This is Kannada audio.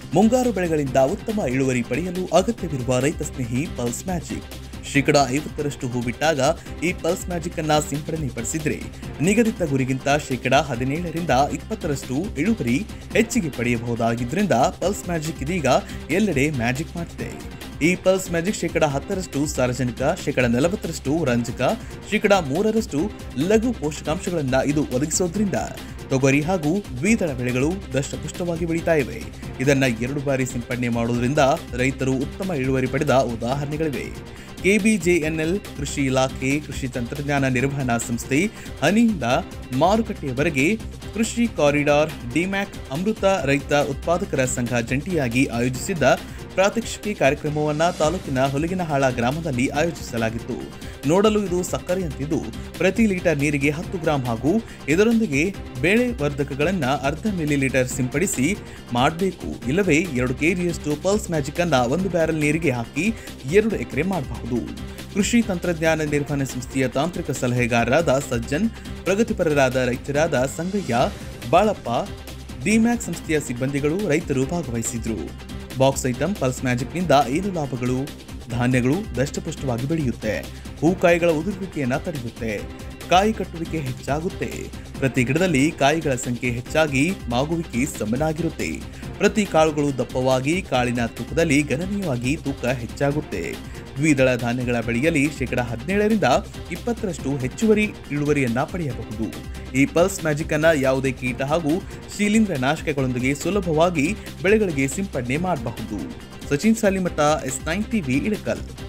ಮುಂಗಾರು ಬೆಳೆಗಳಿಂದ ಉತ್ತಮ ಇಳುವರಿ ಪಡೆಯಲು ಅಗತ್ಯವಿರುವ ರೈತ ಸ್ನೇಹಿ ಪಲ್ಸ್ ಮ್ಯಾಜಿಕ್ ಶೇಕಡ ಐವತ್ತರಷ್ಟು ಹೂ ಬಿಟ್ಟಾಗ ಈ ಪಲ್ಸ್ ಮ್ಯಾಜಿಕ್ ಅನ್ನ ಸಿಂಪಡಣೆ ಪಡಿಸಿದ್ರೆ ನಿಗದಿತ ಗುರಿಗಿಂತ ಶೇಕಡ ಹದಿನೇಳರಿಂದ ಇಪ್ಪತ್ತರಷ್ಟು ಇಳುವರಿ ಹೆಚ್ಚಿಗೆ ಪಡೆಯಬಹುದಾಗಿದ್ದರಿಂದ ಪಲ್ಸ್ ಮ್ಯಾಜಿಕ್ ಇದೀಗ ಎಲ್ಲೆಡೆ ಮ್ಯಾಜಿಕ್ ಮಾಡ್ತಿದೆ ಈ ಪಲ್ಸ್ ಮ್ಯಾಜಿಕ್ ಶೇಕಡ ಹತ್ತರಷ್ಟು ಸಾರಜನಕ ಶೇಕಡ ನಲವತ್ತರಷ್ಟು ರಂಜಕ ಶೇಕಡ ಮೂರರಷ್ಟು ಲಘು ಪೋಷಕಾಂಶಗಳನ್ನ ಇದು ಒದಗಿಸೋದ್ರಿಂದ ತೊಗರಿ ಹಾಗೂ ದ್ವಿದಳ ಬೆಳೆಗಳು ದಷ್ಟಪುಷ್ಟವಾಗಿ ಬೆಳೀತಾ ಇವೆ ಇದನ್ನ ಎರಡು ಬಾರಿ ಸಿಂಪಡಣೆ ಮಾಡೋದ್ರಿಂದ ರೈತರು ಉತ್ತಮ ಇಳುವರಿ ಪಡೆದ ಉದಾಹರಣೆಗಳಿವೆ ಕೆಬಿಜೆಎನ್ಎಲ್ ಕೃಷಿ ಇಲಾಖೆ ಕೃಷಿ ತಂತ್ರಜ್ಞಾನ ನಿರ್ವಹಣಾ ಸಂಸ್ಥೆ ಹನಿಯಿಂದ ಮಾರುಕಟ್ಟೆಯವರೆಗೆ ಕೃಷಿ ಕಾರಿಡಾರ್ ಡಿಮ್ಯಾಕ್ ಅಮೃತ ರೈತ ಉತ್ಪಾದಕರ ಸಂಘ ಜಂಟಿಯಾಗಿ ಆಯೋಜಿಸಿದ್ದ ಪ್ರಾತ್ಯಕ್ಷಿಕೆ ಕಾರ್ಯಕ್ರಮವನ್ನ ತಾಲೂಕಿನ ಹುಲಿಗಿನಹಾಳ ಗ್ರಾಮದಲ್ಲಿ ಆಯೋಜಿಸಲಾಗಿತ್ತು ನೋಡಲು ಇದು ಸಕ್ಕರೆಯಂತಿದ್ದು ಪ್ರತಿ ಲೀಟರ್ ನೀರಿಗೆ ಹತ್ತು ಗ್ರಾಂ ಹಾಗೂ ಇದರೊಂದಿಗೆ ಬೇಳೆ ವರ್ಧಕಗಳನ್ನ ಅರ್ಧ ಮಿಲಿ ಲೀಟರ್ ಸಿಂಪಡಿಸಿ ಮಾಡಬೇಕು ಇಲ್ಲವೇ ಎರಡು ಕೆಜಿಯಷ್ಟು ಪಲ್ಸ್ ಮ್ಯಾಜಿಕ್ ಅನ್ನ ಒಂದು ಬ್ಯಾರಲ್ ನೀರಿಗೆ ಹಾಕಿ ಎರಡು ಎಕರೆ ಮಾಡಬಹುದು ಕೃಷಿ ತಂತ್ರಜ್ಞಾನ ನಿರ್ವಹಣೆ ಸಂಸ್ಥೆಯ ತಾಂತ್ರಿಕ ಸಲಹೆಗಾರರಾದ ಸಜ್ಜನ್ ಪ್ರಗತಿಪರರಾದ ರೈತರಾದ ಸಂಗಯ್ಯ ಬಾಳಪ್ಪ ಡಿಮ್ಯಾಕ್ ಸಂಸ್ಥೆಯ ಸಿಬ್ಬಂದಿಗಳು ರೈತರು ಭಾಗವಹಿಸಿದ್ರು ಬಾಕ್ಸ್ ಐಟಂ ಪಲ್ಸ್ ಮ್ಯಾಜಿಕ್ನಿಂದ ಏನು ಲಾಭಗಳು ಧಾನ್ಯಗಳು ದಷ್ಟಪುಷ್ಟವಾಗಿ ಬೆಳೆಯುತ್ತೆ ಹೂಕಾಯಿಗಳ ಉದುರುವಿಕೆಯನ್ನ ತಡೆಯುತ್ತೆ ಕಾಯಿ ಕಟ್ಟುವಿಕೆ ಹೆಚ್ಚಾಗುತ್ತೆ ಪ್ರತಿ ಗಿಡದಲ್ಲಿ ಕಾಯಿಗಳ ಸಂಖ್ಯೆ ಹೆಚ್ಚಾಗಿ ಮಾಗುವಿಕೆ ಸಮನಾಗಿರುತ್ತೆ ಪ್ರತಿ ಕಾಳುಗಳು ದಪ್ಪವಾಗಿ ಕಾಳಿನ ತೂಕದಲ್ಲಿ ಗಣನೀಯವಾಗಿ ತೂಕ ಹೆಚ್ಚಾಗುತ್ತೆ ದ್ವಿದಳ ಧಾನ್ಯಗಳ ಬೆಳೆಯಲ್ಲಿ ಶೇಕಡ ಹದಿನೇಳರಿಂದ ಇಪ್ಪತ್ತರಷ್ಟು ಹೆಚ್ಚುವರಿ ಇಳುವರಿಯನ್ನ ಪಡೆಯಬಹುದು ಈ ಪಲ್ಸ್ ಮ್ಯಾಜಿಕ್ ಅನ್ನ ಯಾವುದೇ ಕೀಟ ಹಾಗೂ ಶಿಲೀಂಧ್ರ ನಾಶಕಗಳೊಂದಿಗೆ ಸುಲಭವಾಗಿ ಬೆಳೆಗಳಿಗೆ ಸಿಂಪಡಣೆ ಮಾಡಬಹುದು Sachin Salimath S nine TV Ilkal